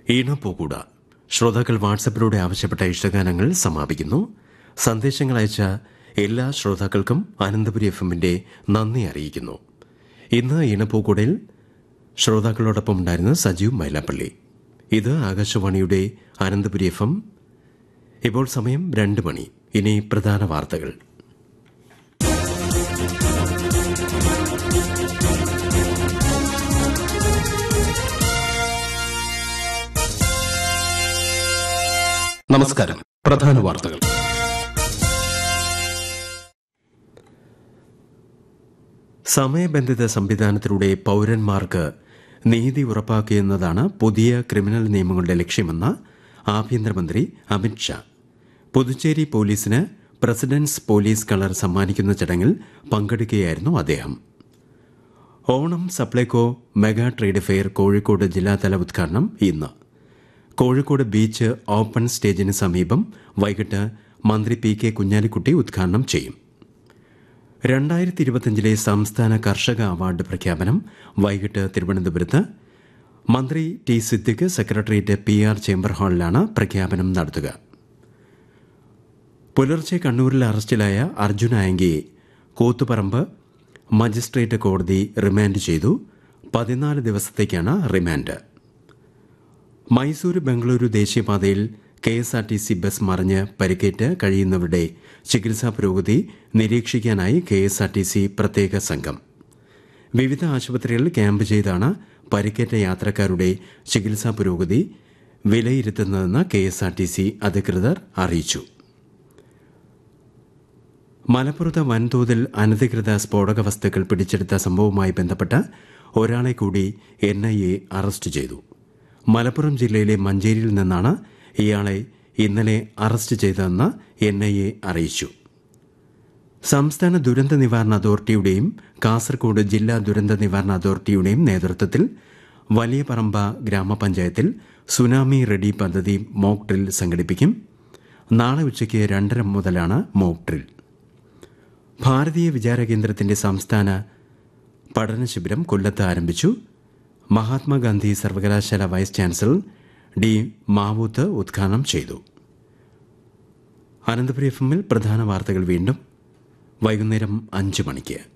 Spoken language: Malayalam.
ഈണപ്പൂകൂട ശ്രോതാക്കൾ വാട്സപ്പിലൂടെ ആവശ്യപ്പെട്ട ഇഷ്ടഗാനങ്ങൾ സമാപിക്കുന്നു സന്ദേശങ്ങൾ അയച്ച എല്ലാ ശ്രോതാക്കൾക്കും അനന്തപുരി എഫ് എമ്മിന്റെ നന്ദി അറിയിക്കുന്നു ഇന്ന് ഈണപ്പൂക്കൂടയിൽ ശ്രോതാക്കളോടൊപ്പം ഉണ്ടായിരുന്ന സജീവ് മൈലാപ്പള്ളി ഇത് ആകാശവാണിയുടെ അനന്തപുരി എഫ് എം ഇപ്പോൾ സമയം രണ്ട് മണി ഇനി പ്രധാന വാർത്തകൾ നമസ്കാരം പ്രധാന വാർത്തകൾ സമയബന്ധിത സംവിധാനത്തിലൂടെ പൌരന്മാർക്ക് നീതി ഉറപ്പാക്കുകയെന്നതാണ് പുതിയ ക്രിമിനൽ നിയമങ്ങളുടെ ലക്ഷ്യമെന്ന് ആഭ്യന്തരമന്ത്രി അമിത്ഷാ പുതുച്ചേരി പോലീസിന് പ്രസിഡന്റ്സ് പോലീസ് കളർ സമ്മാനിക്കുന്ന ചടങ്ങിൽ പങ്കെടുക്കുകയായിരുന്നു അദ്ദേഹം Onam Supplyco mega trade fair Kozhikode ജില്ലാതല ഉദ്ഘാടനം ഇന്ന് കോഴിക്കോട് ബീച്ച് ഓപ്പൺ സ്റ്റേജിന് സമീപം വൈകിട്ട് മന്ത്രി പി കെ കുഞ്ഞാലിക്കുട്ടി ഉദ്ഘാടനം ചെയ്യും രണ്ടായിരത്തി ഇരുപത്തിയഞ്ചിലെ സംസ്ഥാന കർഷക അവാർഡ് പ്രഖ്യാപനം വൈകിട്ട് തിരുവനന്തപുരത്ത് മന്ത്രി T Siddique secretariat P R chamber ഹാളിലാണ് പ്രഖ്യാപനം നടത്തുക പുലർച്ചെ കണ്ണൂരിൽ അറസ്റ്റിലായ അർജുൻ ആയങ്കിയെ കൂത്തുപറമ്പ് മജിസ്ട്രേറ്റ് കോടതി റിമാൻഡ് ചെയ്തു പതിനാല് ദിവസത്തേക്കാണ് റിമാൻഡ് മൈസൂരു ബംഗളൂരു ദേശീയപാതയിൽ K S R T C bus മറിഞ്ഞ് പരിക്കേറ്റ് കഴിയുന്നവരുടെ ചികിത്സാ പുരോഗതി നിരീക്ഷിക്കാനായി K S R T C പ്രത്യേക സംഘം വിവിധ ആശുപത്രികളിൽ ക്യാമ്പ് ചെയ്താണ് പരിക്കേറ്റ യാത്രക്കാരുടെ ചികിത്സാ പുരോഗതി വിലയിരുത്തുന്നതെന്ന് K S R T C അധികൃതർ അറിയിച്ചു മലപ്പുറത്ത് വൻതോതിൽ അനധികൃത സ്ഫോടക വസ്തുക്കൾ പിടിച്ചെടുത്ത സംഭവവുമായി ബന്ധപ്പെട്ട് ഒരാളെ കൂടി എൻ ഐ എ അറസ്റ്റ് ചെയ്തു മലപ്പുറം ജില്ലയിലെ മഞ്ചേരിയിൽ നിന്നാണ് ഇയാളെ ഇന്നലെ അറസ്റ്റ് ചെയ്തതെന്ന് എൻ ഐ എ അറിയിച്ചു സംസ്ഥാന ദുരന്ത നിവാരണ അതോറിറ്റിയുടെയും കാസർഗോഡ് ജില്ലാ ദുരന്ത നിവാരണ അതോറിറ്റിയുടെയും നേതൃത്വത്തിൽ വലിയ പറമ്പ ഗ്രാമപഞ്ചായത്തിൽ സുനാമി റെഡി പദ്ധതി മോക്ക് ഡ്രിൽ സംഘടിപ്പിക്കും നാളെ ഉച്ചയ്ക്ക് രണ്ടര മുതലാണ് മോക്ക് ഡ്രിൽ ഭാരതീയ വിചാര കേന്ദ്രത്തിന്റെ സംസ്ഥാന പഠന ശിബിരം കൊല്ലത്ത് ആരംഭിച്ചു മഹാത്മാഗാന്ധി സർവകലാശാല വൈസ് ചാൻസലർ ഡി മാവൂത്ത് ഉദ്ഘാടനം ചെയ്തു അനന്തപുരി എഫ് എമ്മിൽ പ്രധാന വാർത്തകൾ വീണ്ടും വൈകുന്നേരം അഞ്ച് മണിക്ക്